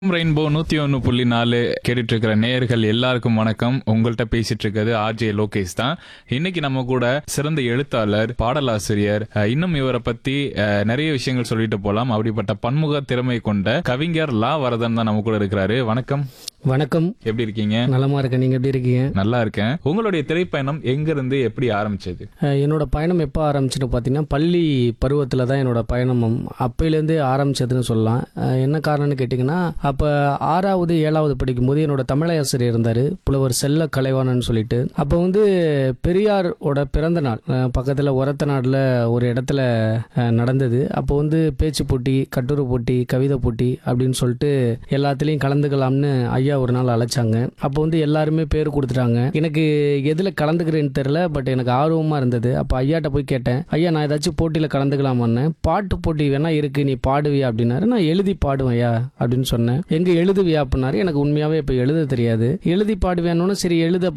rainbow நூத்தி ஒன்னு புள்ளி நாலு கேட்டுட்டு இருக்கிற நேயர்கள் எல்லாருக்கும் வணக்கம் உங்கள்கிட்ட பேசிட்டு இருக்கிறது ஆர்ஜே லோகேஷ் தான் இன்னைக்கு நம்ம கூட சிறந்த எழுத்தாளர் பாடலாசிரியர் அஹ், இன்னும் இவரை பத்தி அஹ், நிறைய விஷயங்கள் சொல்லிட்டு போலாம் அப்படிப்பட்ட பன்முக திறமை கொண்ட கவிஞர் லா வரதன் தான் நம்ம கூட இருக்கிறாரு வணக்கம் வணக்கம் எப்படி இருக்கீங்க நலமா இருக்கேன் நீங்க எப்படி இருக்கீங்க நல்லா இருக்கேன் உங்களுடைய திரைப்பயணம் எங்க இருந்து எப்படி ஆரம்பிச்சது அஹ் என்னோட பயணம் எப்போ ஆரம்பிச்சுன்னு பார்த்தீங்கன்னா பள்ளி பருவத்தில் தான் என்னோட பயணம் அப்பையிலேருந்தே ஆரம்பிச்சதுன்னு சொல்லலாம் அஹ் என்ன காரணம்னு கேட்டிங்கன்னா அப்போ ஆறாவது ஏழாவது படிக்கும்போது என்னோட தமிழாசிரியர் இருந்தார் புலவர் செல்ல கலைவாணன் சொல்லிட்டு அப்போ வந்து பெரியாரோட பிறந்த நாள் பக்கத்தில் உரத்த நாடில் ஒரு இடத்துல அஹ், நடந்தது அப்போ வந்து பேச்சு போட்டி கட்டுரை போட்டி கவிதை போட்டி அப்படின்னு சொல்லிட்டு எல்லாத்துலேயும் கலந்துக்கலாம்னு ஐயா ஒரு நாள் அழைச்சாங்க அப்போ வந்து எல்லாருமே பேர் கொடுத்துட்டாங்க எனக்கு எதில் கலந்துக்கிறேன்னு தெரில பட் எனக்கு ஆர்வமாக இருந்தது அப்போ ஐயாட்ட போய் கேட்டேன் ஐயா நான் ஏதாச்சும் போட்டியில் கலந்துக்கலாமான்னு பாட்டு போட்டி வேணா இருக்கு நீ பாடுவியா அப்படின்னாரு நான் எழுதி பாடுவேன் ஐயா அப்படின்னு சொன்னேன் எங்கே எழுதுவியா அப்படின்னாரு எனக்கு உண்மையாகவே இப்போ எழுத தெரியாது எழுதி பாடுவேன்னு சரி எழுத